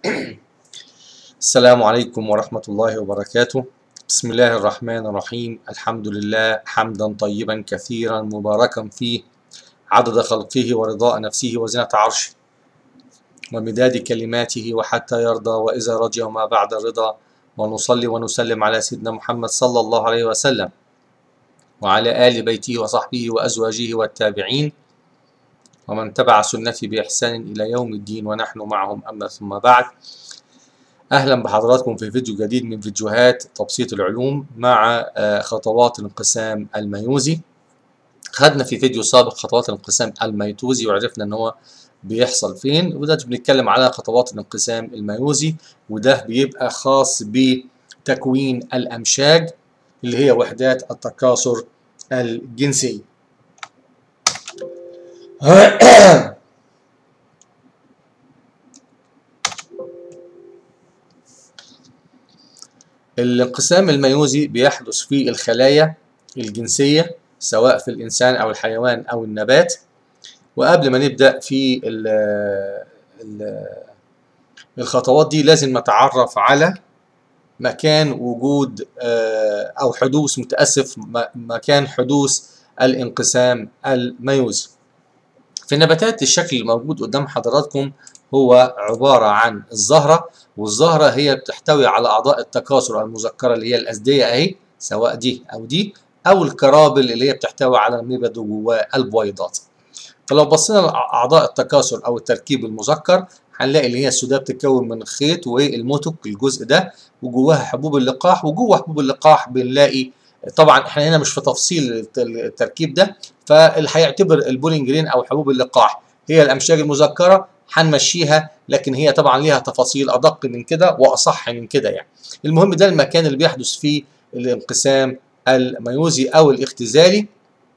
السلام عليكم ورحمة الله وبركاته بسم الله الرحمن الرحيم الحمد لله حمدا طيبا كثيرا مباركا فيه عدد خلقه ورضاء نفسه وزنة عرشه ومداد كلماته وحتى يرضى وإذا رضي وما بعد الرضا ونصلي ونسلم على سيدنا محمد صلى الله عليه وسلم وعلى آل بيته وصحبه وأزواجه والتابعين ومن تبع سنته بإحسان إلى يوم الدين ونحن معهم أما ثم بعد أهلا بحضراتكم في فيديو جديد من فيديوهات تبسيط العلوم مع خطوات الانقسام الميوزي خدنا في فيديو سابق خطوات الانقسام الميتوزي وعرفنا ان هو بيحصل فين وده بنتكلم على خطوات الانقسام الميوزي وده بيبقى خاص بتكوين الأمشاج اللي هي وحدات التكاثر الجنسي الانقسام الميوزي بيحدث في الخلايا الجنسية سواء في الإنسان أو الحيوان أو النبات وقبل ما نبدأ في ال ال الخطوات دي لازم نتعرف على مكان وجود أو حدوث متأسف مكان حدوث الانقسام الميوزي في النباتات الشكل الموجود قدام حضراتكم هو عبارة عن الزهرة والزهرة هي بتحتوي على أعضاء التكاثر المذكرة اللي هي الأزدية أهي سواء دي أو دي أو الكرابل اللي هي بتحتوي على الميبد جواه البويضات فلو بصينا لأعضاء التكاثر أو التركيب المذكر هنلاقي اللي هي السوداء بتتكون من الخيط والموتك الجزء ده وجواها حبوب اللقاح وجوه حبوب اللقاح بنلاقي طبعا احنا هنا مش في تفصيل التركيب ده فاللي هيعتبر البولينجرين او حبوب اللقاح هي الامشاج المذكره هنمشيها لكن هي طبعا ليها تفاصيل ادق من كده واصح من كده يعني المهم ده المكان اللي بيحدث فيه الانقسام الميوزي او الاختزالي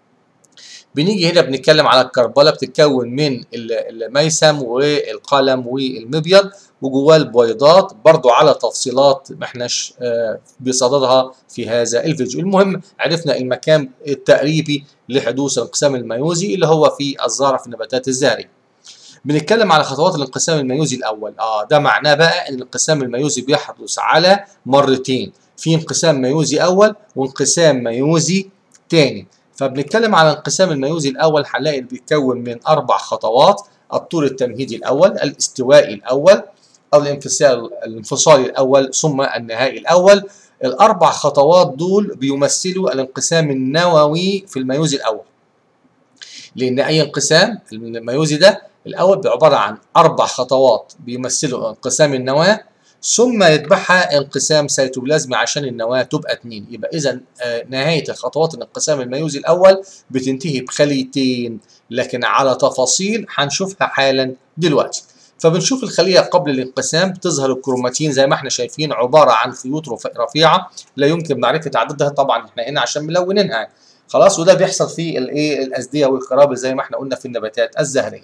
بنيجي هنا بنتكلم على الكربله بتتكون من الميسم والقلم والمبيض وجواه البويضات برضو على تفصيلات ما احناش بصددها في هذا الفيديو المهم عرفنا المكان التقريبي لحدوث الانقسام الميوزي اللي هو في الزهره في النباتات الزهريه بنتكلم على خطوات الانقسام الميوزي الاول اه ده معناه بقى ان الانقسام الميوزي بيحدث على مرتين في انقسام ميوزي اول وانقسام ميوزي تاني فبنتكلم على الانقسام الميوزي الاول هنلاقي بيتكون من اربع خطوات الطور التمهيدي الاول الاستوائي الاول او الانفصال الانفصالي الاول ثم النهائي الاول الاربع خطوات دول بيمثلوا الانقسام النووي في الميوزي الاول لان اي انقسام الميوزي ده الاول عباره عن اربع خطوات بيمثلوا انقسام النواه ثم يتبعها انقسام سيتوبلازمي عشان النواه تبقى اتنين يبقى اذا نهايه خطوات الانقسام الميوزي الاول بتنتهي بخليتين لكن على تفاصيل هنشوفها حالا دلوقتي فبنشوف الخليه قبل الانقسام بتظهر الكروماتين زي ما احنا شايفين عباره عن خيوط رفيعه لا يمكن معرفه عددها طبعا احنا هنا عشان ملونينها خلاص وده بيحصل في الايه الازديه والقرابل زي ما احنا قلنا في النباتات الزهريه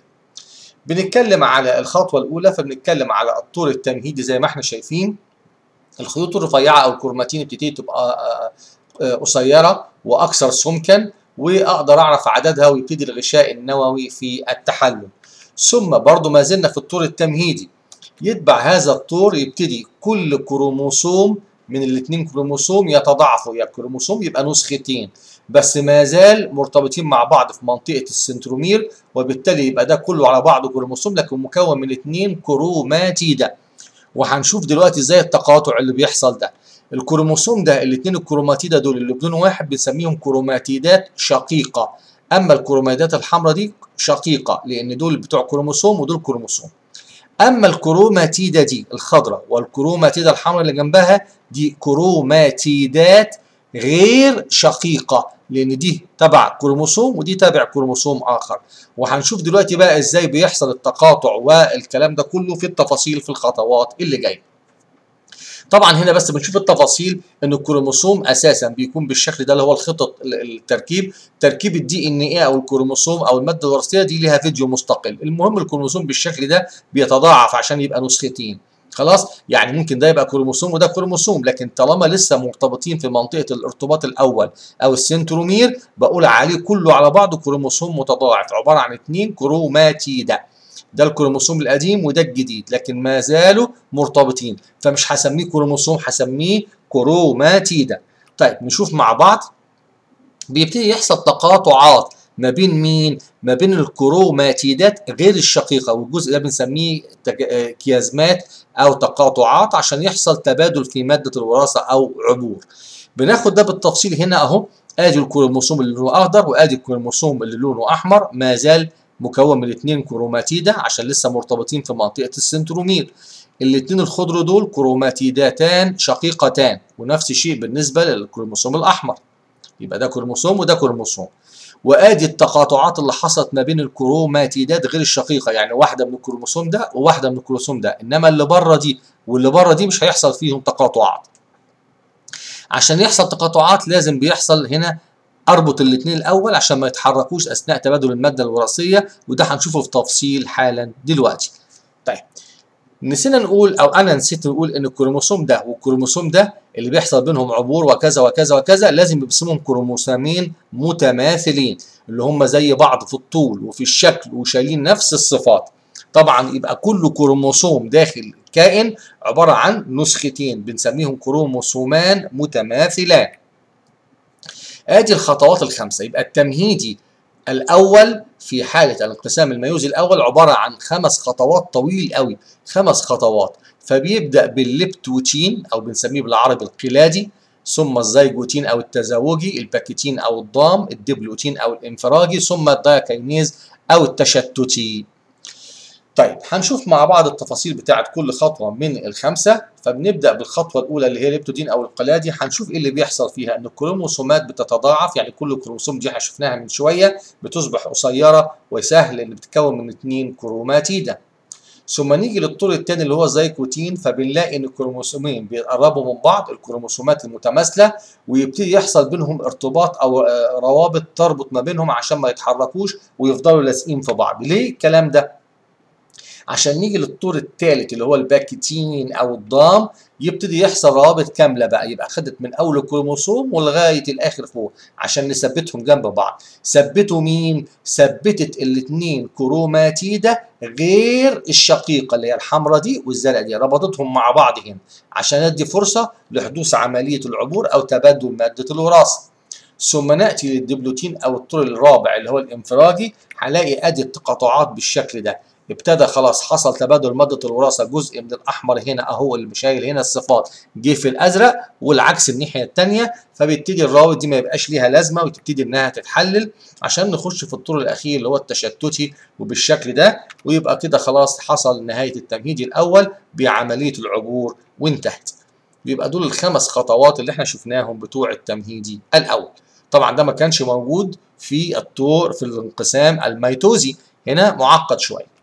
بنتكلم على الخطوه الاولى فبنتكلم على الطور التمهيدي زي ما احنا شايفين الخيوط الرفيعه او الكروماتين بتبتدي تبقى قصيره واكثر سمكا واقدر اعرف عددها ويبتدي الغشاء النووي في التحلل ثم برضو ما زلنا في الطور التمهيدي يتبع هذا الطور يبتدي كل كروموسوم من الاثنين كروموسوم يتضاعفوا يا كروموسوم يبقى نسختين بس ما زال مرتبطين مع بعض في منطقه السنترومير وبالتالي يبقى ده كله على بعضه كروموسوم لكن مكون من اثنين كروماتيدا وهنشوف دلوقتي ازاي التقاطع اللي بيحصل ده الكروموسوم ده الاثنين الكروماتيدا دول اللي بدون واحد بنسميهم كروماتيدات شقيقه اما الكروماتيدات الحمراء دي شقيقه لان دول بتوع كروموسوم ودول كروموسوم اما الكروماتيدا دي الخضراء والكروماتيدا الحمراء اللي جنبها دي كروماتيدات غير شقيقه لان دي تبع كروموسوم ودي تبع كروموسوم اخر وهنشوف دلوقتي بقى ازاي بيحصل التقاطع والكلام ده كله في التفاصيل في الخطوات اللي جايه طبعا هنا بس بنشوف التفاصيل ان الكروموسوم اساسا بيكون بالشكل ده اللي هو الخطط التركيب تركيب الدي ان ايه او الكروموسوم او الماده الوراثيه دي ليها فيديو مستقل المهم الكروموسوم بالشكل ده بيتضاعف عشان يبقى نسختين خلاص يعني ممكن ده يبقى كروموسوم وده كروموسوم لكن طالما لسه مرتبطين في منطقه الارتباط الاول او السنترومير بقول عليه كله على بعضه كروموسوم متضاعف عباره عن اثنين كروماتيدا ده الكروموسوم القديم وده الجديد لكن ما زالوا مرتبطين فمش هسميه كروموسوم هسميه كروماتيدا طيب نشوف مع بعض بيبتدي يحصل تقاطعات ما بين مين؟ ما بين الكروماتيدات غير الشقيقة والجزء ده بنسميه كيازمات أو تقاطعات عشان يحصل تبادل في مادة الوراثة أو عبور. بناخد ده بالتفصيل هنا أهو ادي الكروموسوم اللي لونه اخضر وادي الكروموسوم اللي لونه احمر ما زال مكون من اثنين كروماتيدا عشان لسه مرتبطين في منطقه السنترومير الاثنين الخضر دول كروماتيدتان شقيقتان ونفس الشيء بالنسبه للكروموسوم الاحمر يبقى ده كروموسوم وده كروموسوم وادي التقاطعات اللي حصلت ما بين الكروماتيدات غير الشقيقه يعني واحده من الكروموسوم ده وواحده من الكروموسوم ده انما اللي بره دي واللي بره دي مش هيحصل فيهم تقاطعات عشان يحصل تقاطعات لازم بيحصل هنا اربط الاثنين الاول عشان ما يتحركوش اثناء تبادل الماده الوراثيه وده هنشوفه في تفصيل حالا دلوقتي. طيب نسينا نقول او انا نسيت نقول ان الكروموسوم ده والكروموسوم ده اللي بيحصل بينهم عبور وكذا وكذا وكذا لازم يبقى اسمهم كروموسومين متماثلين اللي هم زي بعض في الطول وفي الشكل وشايلين نفس الصفات. طبعا يبقى كل كروموسوم داخل كائن عبارة عن نسختين بنسميهم كروموسومان متماثلان ادي الخطوات الخمسة يبقى التمهيدي الاول في حالة الانقسام الميوزي الاول عبارة عن خمس خطوات طويل قوي خمس خطوات فبيبدأ بالليبتوتين او بنسميه بالعربي القلادي ثم الزيجوتين او التزاوجي الباكيتين او الضام الدبلوتين او الانفراجي ثم الدايكاينيز او التشتتي طيب هنشوف مع بعض التفاصيل بتاعت كل خطوه من الخمسه فبنبدا بالخطوه الاولى اللي هي الليبتودين او القلادي هنشوف ايه اللي بيحصل فيها ان الكروموسومات بتتضاعف يعني كل كروموسوم دي شفناها من شويه بتصبح قصيره وسهل ان بتتكون من اثنين كروماتيدا ثم نيجي للطور الثاني اللي هو الزيكوتين فبنلاقي ان الكروموسومين بيقربوا من بعض الكروموسومات المتماثله ويبتدي يحصل بينهم ارتباط او روابط تربط ما بينهم عشان ما يتحركوش ويفضلوا لازقين في بعض ليه الكلام ده عشان نيجي للطور الثالث اللي هو الباكتين او الضام يبتدي يحصل روابط كامله بقى يبقى خدت من اول الكروموسوم ولغايه الاخر فوق عشان نثبتهم جنب بعض ثبتوا مين ثبتت الاثنين كروماتيدا غير الشقيقه اللي هي الحمراء دي والزرقاء دي ربطتهم مع بعض هنا عشان ادي فرصه لحدوث عمليه العبور او تبادل ماده الوراثه ثم ناتي للدبلوتين او الطور الرابع اللي هو الانفراجي هلاقي ادي التقاطعات بالشكل ده ابتدى خلاص حصل تبادل ماده الوراثه جزء من الاحمر هنا اهو اللي شايل هنا الصفات جه في الازرق والعكس الناحيه الثانيه فبيبتدي الروابط دي ما يبقاش ليها لازمه وتبتدي انها تتحلل عشان نخش في الطور الاخير اللي هو التشتتي وبالشكل ده ويبقى كده خلاص حصل نهايه التمهيد الاول بعمليه العبور وانتهت. يبقى دول الخمس خطوات اللي احنا شفناهم بتوع التمهيدي الاول. طبعا ده ما كانش موجود في الطور في الانقسام الميتوزي هنا معقد شويه.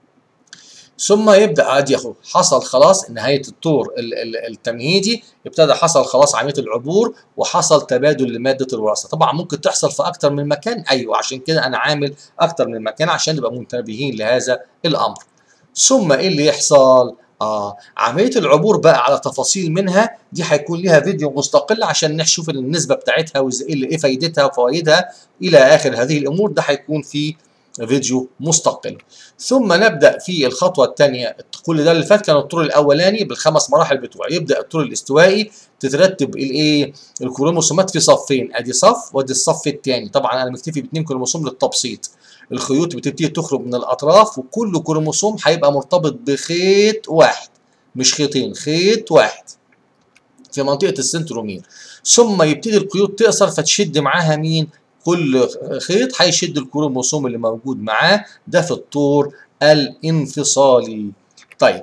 ثم يبدا ادي اهو حصل خلاص نهايه الطور التمهيدي ابتدى حصل خلاص عمليه العبور وحصل تبادل لماده الوراثه طبعا ممكن تحصل في اكتر من مكان ايوه عشان كده انا عامل اكتر من مكان عشان نبقى منتبهين لهذا الامر ثم ايه اللي يحصل اه عمليه العبور بقى على تفاصيل منها دي هيكون ليها فيديو مستقل عشان نشوف النسبه بتاعتها وايه ايه فايدتها وفوائدها الى اخر هذه الامور ده هيكون في فيديو مستقل ثم نبدا في الخطوه الثانيه كل ده اللي فات كان الطور الاولاني بالخمس مراحل بتوعه يبدا الطور الاستوائي تترتب الايه الكروموسومات في صفين ادي صف وادي الصف الثاني طبعا انا مكتفي باثنين كروموسوم للتبسيط الخيوط بتبتدي تخرج من الاطراف وكل كروموسوم هيبقى مرتبط بخيط واحد مش خيطين خيط واحد في منطقه السنترومير ثم يبتدي الخيوط تقصر فتشد معاها مين كل خيط هيشد الكروموسوم اللي موجود معاه ده في الطور الانفصالي طيب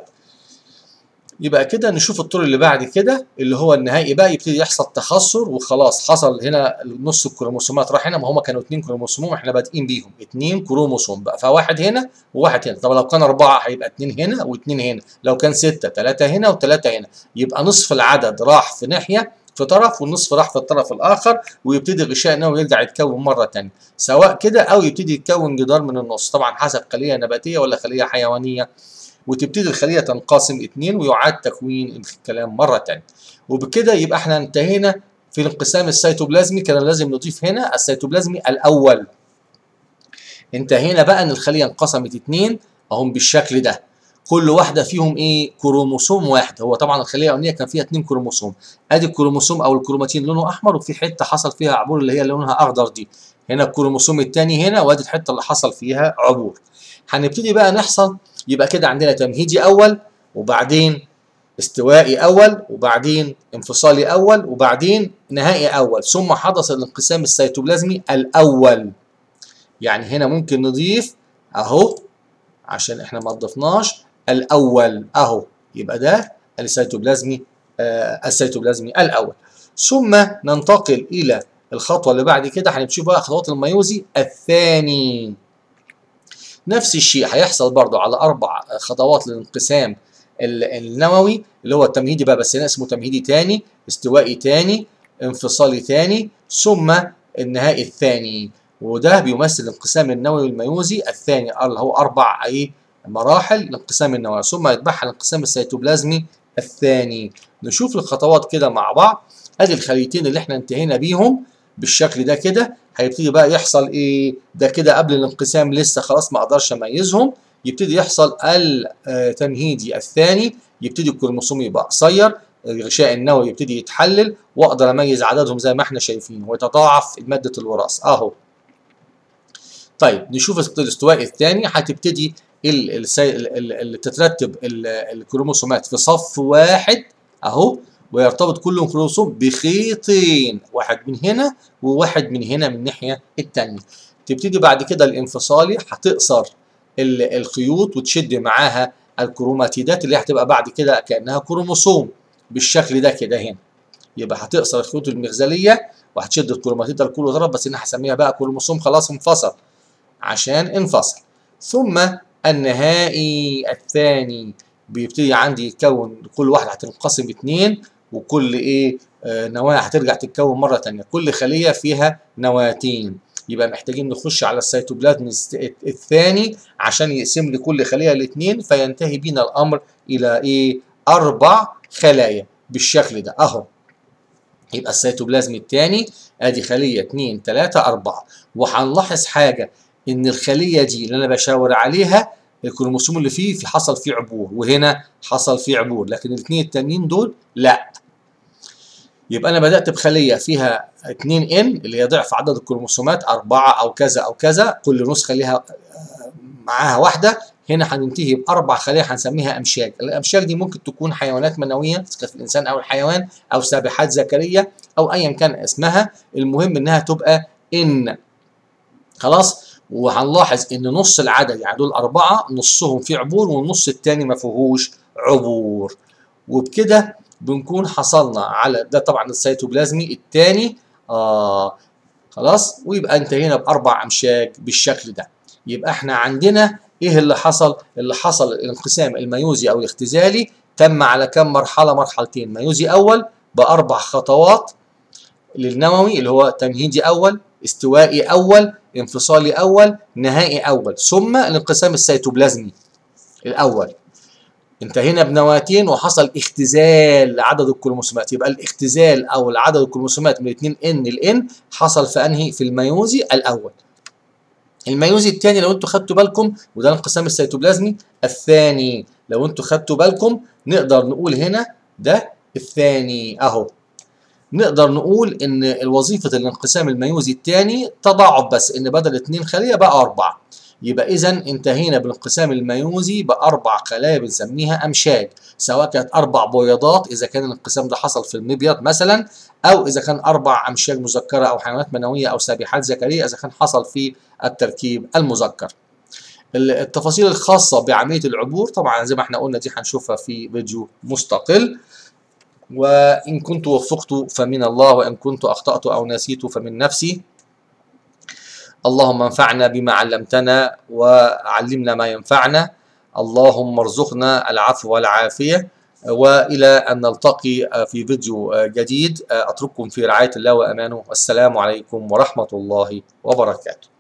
يبقى كده نشوف الطور اللي بعد كده اللي هو النهائي بقى يبتدي يحصل تخثر وخلاص حصل هنا نص الكروموسومات راح هنا ما هما كانوا اتنين كروموسوم احنا بادئين بيهم اتنين كروموسوم بقى فواحد هنا وواحد هنا طب لو كان اربعه هيبقى اتنين هنا واتنين هنا لو كان سته تلاته هنا وتلاته هنا يبقى نصف العدد راح في ناحيه في طرف والنصف راح في الطرف الاخر ويبتدي الغشاء النووي يرجع يتكون مره ثانيه سواء كده او يبتدي يتكون جدار من النص طبعا حسب خليه نباتيه ولا خليه حيوانيه وتبتدي الخليه تنقسم اثنين ويعاد تكوين الكلام مره ثانيه وبكده يبقى احنا انتهينا في الانقسام السيتوبلازمي كان لازم نضيف هنا السيتوبلازمي الاول انتهينا بقى ان الخليه انقسمت اثنين اهم بالشكل ده كل واحده فيهم ايه كروموسوم واحد هو طبعا الخليه الاولانيه كان فيها اثنين كروموسوم ادي الكروموسوم او الكروماتين لونه احمر وفي حته حصل فيها عبور اللي هي لونها اخضر دي هنا الكروموسوم الثاني هنا وادي الحته اللي حصل فيها عبور هنبتدي بقى نحصل يبقى كده عندنا تمهيدي اول وبعدين استوائي اول وبعدين انفصالي اول وبعدين نهائي اول ثم حدث الانقسام السيتوبلازمي الاول يعني هنا ممكن نضيف اهو عشان احنا ما ضفناش الاول اهو يبقى ده السيتوبلازمي آه السيتوبلازمي الاول ثم ننتقل الى الخطوه اللي بعد كده هنشوف بقى خطوات الميوزي الثاني نفس الشيء هيحصل برضو على اربع خطوات للانقسام النووي اللي هو التمهيدي بقى بس هنا اسمه تمهيدي تاني استوائي تاني انفصالي تاني ثم النهائي الثاني وده بيمثل الانقسام النووي الميوزي الثاني اللي هو اربع ايه مراحل الانقسام النووي ثم يتبعها الانقسام السيتوبلازمي الثاني نشوف الخطوات كده مع بعض ادي الخليتين اللي احنا انتهينا بيهم بالشكل ده كده هيبتدي بقى يحصل ايه ده كده قبل الانقسام لسه خلاص ما اقدرش اميزهم يبتدي يحصل التمهيدي الثاني يبتدي الكروموسوم يبقى قصير الغشاء النووي يبتدي يتحلل واقدر اميز عددهم زي ما احنا شايفين ويتضاعف ماده الوراثه اهو طيب نشوف الاستواء الثاني هتبتدي اللي تترتب الكروموسومات في صف واحد اهو ويرتبط كل كروموسوم بخيطين واحد من هنا وواحد من هنا من الناحيه الثانيه تبتدي بعد كده الانفصالي هتقصر الخيوط وتشد معاها الكروماتيدات اللي هتبقى بعد كده كانها كروموسوم بالشكل ده كده هنا يبقى هتقصر الخيوط المغزليه وهتشد الكروماتيد لكل طرف بس انا هسميها بقى كروموسوم خلاص انفصل عشان انفصل ثم النهائي الثاني بيبتدي عندي يتكون كل واحده هتنقسم اثنين وكل ايه آه نواه هترجع تتكون مره ثانيه كل خليه فيها نواتين يبقى محتاجين نخش على السيتوبلازم الثاني عشان يقسم لي كل خليه لاثنين فينتهي بينا الامر الى ايه اربع خلايا بالشكل ده اهو يبقى السيتوبلازم الثاني ادي خليه 2 3 4 وهنلاحظ حاجه ان الخليه دي اللي انا بشاور عليها الكروموسوم اللي فيه في حصل فيه عبور وهنا حصل فيه عبور لكن الاثنين التانيين دول لا يبقى انا بدات بخليه فيها 2 ان اللي هي ضعف عدد الكروموسومات أربعة او كذا او كذا كل نسخه ليها معاها واحده هنا هننتهي باربع خلايا هنسميها امشاج الامشاج دي ممكن تكون حيوانات منويه كانت في الانسان او الحيوان او سابحات ذكريه او ايا كان اسمها المهم انها تبقى ان خلاص وهنلاحظ ان نص العدد يعني دول اربعه نصهم فيه عبور والنص الثاني ما فيهوش عبور وبكده بنكون حصلنا على ده طبعا السيتوبلازمي الثاني آه خلاص ويبقى انتهينا باربع امشاج بالشكل ده يبقى احنا عندنا ايه اللي حصل اللي حصل الانقسام الميوزي او الاختزالي تم على كم مرحله مرحلتين ميوزي اول باربع خطوات للنووي اللي هو تمهيدي اول استوائي اول انفصالي اول نهائي اول ثم الانقسام السيتوبلازمي الاول انتهينا بنواتين وحصل اختزال لعدد الكروموسومات يبقى الاختزال او عدد الكروموسومات من 2 ان ل n حصل في انهي في الميوزي الاول الميوزي الثاني لو انتوا خدتوا بالكم وده الانقسام السيتوبلازمي الثاني لو انتوا خدتوا بالكم نقدر نقول هنا ده الثاني اهو نقدر نقول ان وظيفه الانقسام الميوزي الثاني تضاعف بس ان بدل اثنين خليه بقى اربعه يبقى اذا انتهينا بالانقسام الميوزي باربع خلايا بنسميها امشاج سواء كانت اربع بويضات اذا كان الانقسام ده حصل في المبيض مثلا او اذا كان اربع امشاج مذكره او حيوانات منويه او سابحات ذكريه اذا كان حصل في التركيب المذكر التفاصيل الخاصة بعملية العبور طبعا زي ما احنا قلنا دي هنشوفها في فيديو مستقل وإن كنت وفقت فمن الله وإن كنت أخطأت أو نسيت فمن نفسي اللهم انفعنا بما علمتنا وعلمنا ما ينفعنا اللهم ارزقنا العفو والعافية وإلى أن نلتقي في فيديو جديد أترككم في رعاية الله وأمانه والسلام عليكم ورحمة الله وبركاته